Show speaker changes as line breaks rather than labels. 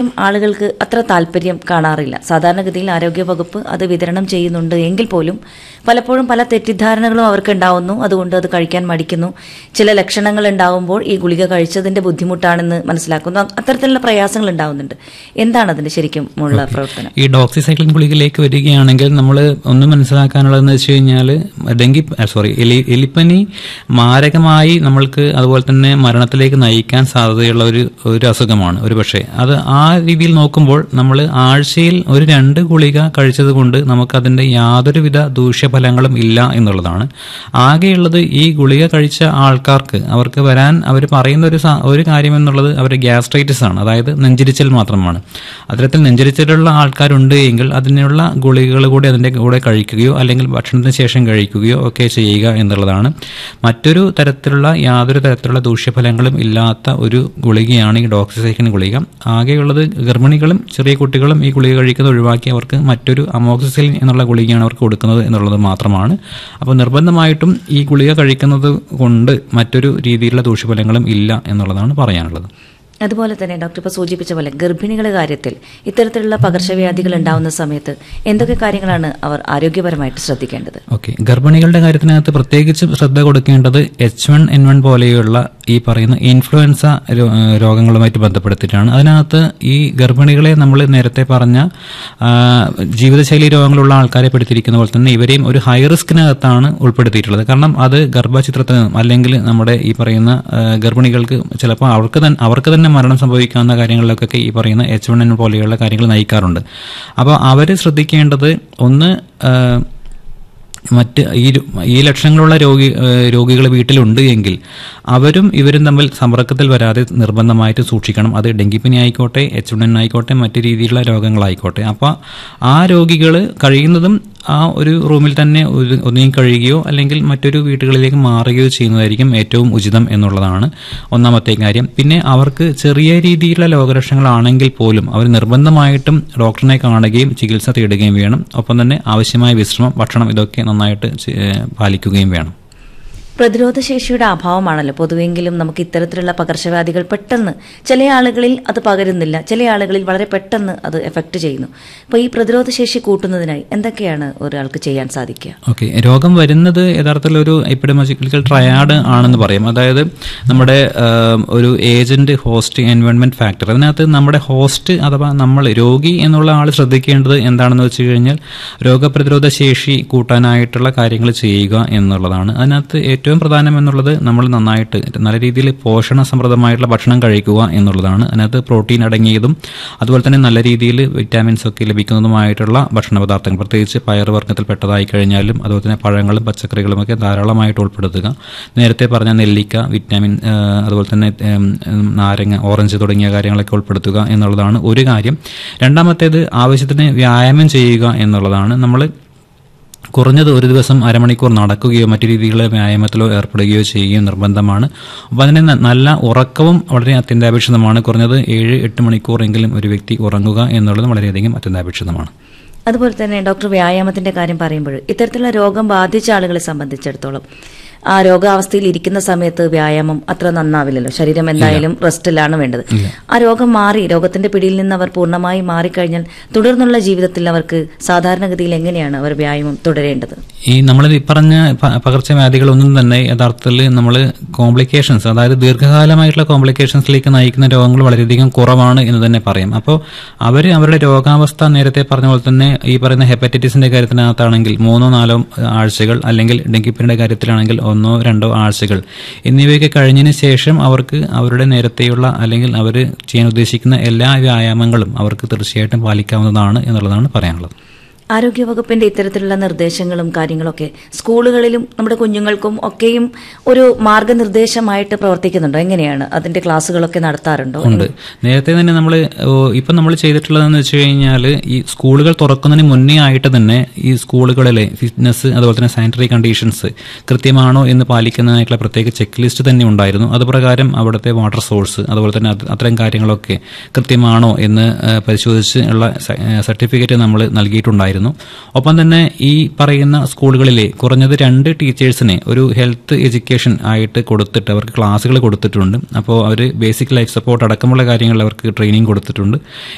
ആളുകൾക്ക് അത്ര താല്പര്യം കാണാറില്ല സാധാരണഗതിയിൽ ആരോഗ്യവകുപ്പ് അത് വിതരണം ചെയ്യുന്നുണ്ട് എങ്കിൽ പോലും പലപ്പോഴും പല തെറ്റിദ്ധാരണകളും അവർക്ക് ഉണ്ടാവുന്നു അതുകൊണ്ട് അത് കഴിക്കാൻ മടിക്കുന്നു ചില ലക്ഷണങ്ങൾ ഉണ്ടാവുമ്പോൾ ഈ ഗുളിക കഴിച്ചതിന്റെ ബുദ്ധിമുട്ടാണെന്ന് മനസ്സിലാക്കുന്നു അത്തരത്തിലുള്ള പ്രയാസങ്ങൾ ഉണ്ടാവുന്നുണ്ട് എന്താണ് അതിന്റെ ശരിക്കും ഉള്ള പ്രവർത്തനം
ഈ ഡോക്സിസൈക്ലിൻ ഗുളികയിലേക്ക് വരികയാണെങ്കിൽ നമ്മൾ ഒന്ന് മനസ്സിലാക്കാനുള്ളതെന്ന് വെച്ച് കഴിഞ്ഞാൽ ഡെങ്കി സോറി എലി എലിപ്പനി മാരകമായി നമ്മൾക്ക് അതുപോലെ തന്നെ മരണത്തിലേക്ക് നയിക്കാൻ സാധ്യതയുള്ള ഒരു ഒരു അസുഖമാണ് ഒരു പക്ഷേ അത് ആ രീതിയിൽ നോക്കുമ്പോൾ നമ്മൾ ആഴ്ചയിൽ ഒരു രണ്ട് ഗുളിക കഴിച്ചത് കൊണ്ട് നമുക്ക് അതിന്റെ യാതൊരുവിധ ദൂഷ്യഫലങ്ങളും ഇല്ല എന്നുള്ളതാണ് ആകെയുള്ളത് ഈ ഗുളിക കഴിച്ച ആൾക്കാർക്ക് അവർക്ക് വരാൻ അവർ പറയുന്ന ഒരു സ- ഒരു കാര്യം എന്നുള്ളത് അവർ ഗ്യാസ്ട്രൈറ്റിസ് ആണ് അതായത് നെഞ്ചിരിച്ചൽ മാത്രമാണ് അത്തരത്തിൽ നെഞ്ചിരിച്ചിലുള്ള ആൾക്കാരുണ്ട് എങ്കിൽ അതിനുള്ള ഗുളികകൾ കൂടി അതിന്റെ കൂടെ കഴിക്കുകയോ അല്ലെങ്കിൽ ഭക്ഷണത്തിന് ശേഷം കഴിക്കുകയോ ഒക്കെ ചെയ്യുക എന്നുള്ളതാണ് മറ്റൊരു തരത്തിലുള്ള യാതൊരു തരത്തിലുള്ള ദൂഷ്യഫലങ്ങളും ഇല്ലാത്ത ഒരു ഗുളികയാണ് ഈ ഡോക്സിസൈക്കിൻ ഗുളിക ആകെയുള്ളത് ഗർഭിണികളും ചെറിയ കുട്ടികളും ഈ ഗുളിക കഴിക്കുന്നത് ഒഴിവാക്കി അവർക്ക് മറ്റൊരു അമോക്സിസിലിൻ എന്നുള്ള ഗുളികയാണ് അവർക്ക് കൊടുക്കുന്നത് എന്നുള്ളത് മാത്രമാണ് അപ്പോൾ നിർബന്ധമായിട്ടും ഈ ഗുളിക കഴിക്കുന്നത് കൊണ്ട് മറ്റൊരു രീതിയിലുള്ള ദൂഷ്യഫലങ്ങളും ഇല്ല എന്നുള്ളതാണ് പറയാനുള്ളത്
അതുപോലെ തന്നെ ഡോക്ടർ ഇപ്പോൾ സൂചിപ്പിച്ച പോലെ ഗർഭിണികളുടെ കാര്യത്തിൽ ഇത്തരത്തിലുള്ള പകർച്ചവ്യാധികൾ ഉണ്ടാവുന്ന സമയത്ത് എന്തൊക്കെ കാര്യങ്ങളാണ് അവർ ആരോഗ്യപരമായിട്ട് ശ്രദ്ധിക്കേണ്ടത്
ഓക്കെ ഗർഭിണികളുടെ കാര്യത്തിനകത്ത് പ്രത്യേകിച്ച് ശ്രദ്ധ കൊടുക്കേണ്ടത് എച്ച് വൺ എൻ വൺ പോലെയുള്ള ഈ പറയുന്ന ഇൻഫ്ലുവൻസ രോ- ഏഹ് രോഗങ്ങളുമായിട്ട് ബന്ധപ്പെടുത്തിയിട്ടാണ് അതിനകത്ത് ഈ ഗർഭിണികളെ നമ്മൾ നേരത്തെ പറഞ്ഞ ആ, ജീവിതശൈലി രോഗങ്ങളുള്ള ആൾക്കാരെ പെടുത്തിയിരിക്കുന്ന പോലെ തന്നെ ഇവരെയും ഒരു ഹൈ റിസ്കിനകത്താണ് ഉൾപ്പെടുത്തിയിട്ടുള്ളത് കാരണം അത് ഗർഭചിത്രത്തിൽ നിന്നും അല്ലെങ്കിൽ നമ്മുടെ ഈ പറയുന്ന ആ, ഗർഭിണികൾക്ക് ചിലപ്പോൾ അവർക്ക് തന്നെ അവർക്ക് തന്നെ മരണം സംഭവിക്കാവുന്ന കാര്യങ്ങളിലൊക്കെ ഈ പറയുന്ന എച്ച് വൺ എൻ പോലെയുള്ള കാര്യങ്ങൾ നയിക്കാറുണ്ട് അപ്പോൾ അവർ ശ്രദ്ധിക്കേണ്ടത് ഒന്ന് ആ, മറ്റ് ഈ രു- ഈ ലക്ഷണങ്ങളുള്ള രോഗി രോഗികൾ വീട്ടിലുണ്ട് എങ്കിൽ അവരും ഇവരും തമ്മിൽ സമ്പർക്കത്തിൽ വരാതെ നിർബന്ധമായിട്ട് സൂക്ഷിക്കണം അത് ഡെങ്കിപ്പനി ആയിക്കോട്ടെ എച്ച് വൺ എൻ ആയിക്കോട്ടെ മറ്റു രീതിയിലുള്ള രോഗങ്ങളായിക്കോട്ടെ അപ്പോൾ ആ രോഗികൾ കഴിയുന്നതും ആ ഒരു റൂമിൽ തന്നെ ഒരു ഒന്നുകിൽ കഴിയുകയോ അല്ലെങ്കിൽ മറ്റൊരു വീടുകളിലേക്ക് മാറുകയോ ചെയ്യുന്നതായിരിക്കും ഏറ്റവും ഉചിതം എന്നുള്ളതാണ് ഒന്നാമത്തെ കാര്യം പിന്നെ അവർക്ക് ചെറിയ രീതിയിലുള്ള രോഗലക്ഷണങ്ങളാണെങ്കിൽ പോലും അവർ നിർബന്ധമായിട്ടും ഡോക്ടറിനെ കാണുകയും ചികിത്സ തേടുകയും വേണം ഒപ്പം തന്നെ ആവശ്യമായ വിശ്രമം ഭക്ഷണം ഇതൊക്കെ നന്നായിട്ട് ചെ- ഏഹ് പാലിക്കുകയും വേണം
പ്രതിരോധശേഷിയുടെ അഭാവമാണല്ലോ പൊതുവെങ്കിലും നമുക്ക് ഇത്തരത്തിലുള്ള പകർച്ചവ്യാധികൾ പെട്ടെന്ന് ചില ആളുകളിൽ അത് പകരുന്നില്ല ചില ആളുകളിൽ വളരെ പെട്ടെന്ന് അത് എഫക്റ്റ് ചെയ്യുന്നു അപ്പോൾ ഈ പ്രതിരോധശേഷി കൂട്ടുന്നതിനായി എന്തൊക്കെയാണ് ഒരാൾക്ക് ചെയ്യാൻ സാധിക്കുക
ഓക്കെ രോഗം വരുന്നത് യഥാർത്ഥത്തിൽ ഒരു എപ്പിഡമോജിക്കൽ ട്രയാഡ് ആണെന്ന് പറയും അതായത് നമ്മുടെ ആം, ഒരു ഏജന്റ് ഹോസ്റ്റ് എൻവയോൺമെന്റ് ഫാക്ടർ അതിനകത്ത് നമ്മുടെ ഹോസ്റ്റ് അഥവാ നമ്മൾ രോഗി എന്നുള്ള ആൾ ശ്രദ്ധിക്കേണ്ടത് എന്താണെന്ന് വെച്ച് കഴിഞ്ഞാൽ രോഗപ്രതിരോധ ശേഷി കൂട്ടാനായിട്ടുള്ള കാര്യങ്ങൾ ചെയ്യുക എന്നുള്ളതാണ് അതിനകത്ത് ഏറ്റവും പ്രധാനം എന്നുള്ളത് നമ്മൾ നന്നായിട്ട് നല്ല രീതിയിൽ പോഷണ സമൃദ്ധമായിട്ടുള്ള ഭക്ഷണം കഴിക്കുക എന്നുള്ളതാണ് അതിനകത്ത് പ്രോട്ടീൻ അടങ്ങിയതും അതുപോലെ തന്നെ നല്ല രീതിയിൽ വിറ്റാമിൻസ് ഒക്കെ ലഭിക്കുന്നതുമായിട്ടുള്ള ഭക്ഷണ പദാർത്ഥങ്ങൾ പ്രത്യേകിച്ച് പയറുവർഗ്ഗത്തിൽ പെട്ടതായി കഴിഞ്ഞാലും അതുപോലെ തന്നെ പഴങ്ങളും പച്ചക്കറികളും ഒക്കെ ധാരാളമായിട്ട് ഉൾപ്പെടുത്തുക നേരത്തെ പറഞ്ഞ നെല്ലിക്ക വിറ്റാമിൻ ആ, അതുപോലെ തന്നെ ഉം, ഉം, നാരങ്ങ ഓറഞ്ച് തുടങ്ങിയ കാര്യങ്ങളൊക്കെ ഉൾപ്പെടുത്തുക എന്നുള്ളതാണ് ഒരു കാര്യം രണ്ടാമത്തേത് ആവശ്യത്തിന് വ്യായാമം ചെയ്യുക എന്നുള്ളതാണ് നമ്മൾ കുറഞ്ഞത് ഒരു ദിവസം അരമണിക്കൂർ നടക്കുകയോ മറ്റു രീതിയിലുള്ള വ്യായാമത്തിലോ ഏർപ്പെടുകയോ ചെയ്യുകയും നിർബന്ധമാണ് അപ്പോൾ അതിന് ന- നല്ല ഉറക്കവും വളരെ അത്യന്താപേക്ഷിതമാണ് കുറഞ്ഞത് ഏഴ് എട്ട് മണിക്കൂറെങ്കിലും ഒരു വ്യക്തി ഉറങ്ങുക എന്നുള്ളത് വളരെയധികം അത്യന്താപേക്ഷിതമാണ്
അതുപോലെ തന്നെ ഡോക്ടർ വ്യായാമത്തിന്റെ കാര്യം പറയുമ്പോൾ ഇത്തരത്തിലുള്ള രോഗം ബാധിച്ച ആളുകളെ സംബന്ധിച്ചിടത്തോളം ആ രോഗാവസ്ഥയിൽ ഇരിക്കുന്ന സമയത്ത് വ്യായാമം അത്ര നന്നാവില്ലല്ലോ ശരീരം എന്തായാലും റെസ്റ്റിലാണ് വേണ്ടത് ആ രോഗം മാറി രോഗത്തിന്റെ പിടിയിൽ നിന്ന് അവർ പൂർണ്ണമായി മാറിക്കഴിഞ്ഞാൽ തുടർന്നുള്ള ജീവിതത്തിൽ അവർക്ക് സാധാരണഗതിയിൽ എങ്ങനെയാണ് അവർ വ്യായാമം തുടരേണ്ടത്
ഈ നമ്മൾ ഈ പറഞ്ഞ പ- പകർച്ചവ്യാധികളൊന്നും തന്നെ യഥാർത്ഥത്തിൽ നമ്മൾ കോംപ്ലിക്കേഷൻസ് അതായത് ദീർഘകാലമായിട്ടുള്ള കോംപ്ലിക്കേഷൻസിലേക്ക് നയിക്കുന്ന രോഗങ്ങൾ വളരെയധികം കുറവാണ് എന്ന് തന്നെ പറയാം അപ്പോൾ അവർ അവരുടെ രോഗാവസ്ഥ നേരത്തെ പറഞ്ഞ പോലെ തന്നെ ഈ പറയുന്ന ഹെപ്പറ്റൈറ്റിസിന്റെ കാര്യത്തിനകത്താണെങ്കിൽ മൂന്നോ നാലോ ആഴ്ചകൾ അല്ലെങ്കിൽ ഡെങ്കിപ്പനിയുടെ കാര്യത്തിലാണെങ്കിൽ ഒന്നോ രണ്ടോ ആഴ്ചകൾ എന്നിവയൊക്കെ കഴിഞ്ഞതിന് ശേഷം അവർക്ക് അവരുടെ നേരത്തെയുള്ള അല്ലെങ്കിൽ അവർ ചെയ്യാൻ ഉദ്ദേശിക്കുന്ന എല്ലാ വ്യായാമങ്ങളും അവർക്ക് തീർച്ചയായിട്ടും പാലിക്കാവുന്നതാണ് എന്നുള്ളതാണ് പറയാനുള്ളത്
ആരോഗ്യവകുപ്പിന്റെ ഇത്തരത്തിലുള്ള നിർദ്ദേശങ്ങളും കാര്യങ്ങളൊക്കെ സ്കൂളുകളിലും നമ്മുടെ കുഞ്ഞുങ്ങൾക്കും ഒക്കെയും ഒരു മാർഗനിർദ്ദേശമായിട്ട് പ്രവർത്തിക്കുന്നുണ്ടോ എങ്ങനെയാണ് അതിന്റെ ക്ലാസ്സുകളൊക്കെ നടത്താറുണ്ടോ
ഉണ്ട് നേരത്തെ തന്നെ നമ്മൾ ഇപ്പം നമ്മൾ ചെയ്തിട്ടുള്ളതെന്ന് വെച്ച് കഴിഞ്ഞാൽ ഈ സ്കൂളുകൾ തുറക്കുന്നതിന് മുന്നേ ആയിട്ട് തന്നെ ഈ സ്കൂളുകളിലെ ഫിറ്റ്നസ് അതുപോലെ തന്നെ സാനിറ്ററി കണ്ടീഷൻസ് കൃത്യമാണോ എന്ന് പാലിക്കുന്നതിനായിട്ടുള്ള പ്രത്യേക ചെക്ക് ലിസ്റ്റ് തന്നെ ഉണ്ടായിരുന്നു അതുപ്രകാരം അവിടുത്തെ വാട്ടർ സോഴ്സ് അതുപോലെ തന്നെ അത് അത്തരം കാര്യങ്ങളൊക്കെ കൃത്യമാണോ എന്ന് ആ, പരിശോധിച്ച് ഉള്ള സർട്ടിഫിക്കറ്റ് നമ്മൾ നൽകിയിട്ടുണ്ടായിരുന്നു ഒപ്പം തന്നെ ഈ പറയുന്ന സ്കൂളുകളിലെ കുറഞ്ഞത് രണ്ട് ടീച്ചേഴ്സിനെ ഒരു ഹെൽത്ത് എഡ്യൂക്കേഷൻ ആയിട്ട് കൊടുത്തിട്ട് അവർക്ക് ക്ലാസ്സുകൾ കൊടുത്തിട്ടുണ്ട് അപ്പോൾ അവർ ബേസിക് ലൈഫ് സപ്പോർട്ട് അടക്കമുള്ള കാര്യങ്ങളിൽ അവർക്ക് ട്രെയിനിങ് കൊടുത്തിട്ടുണ്ട്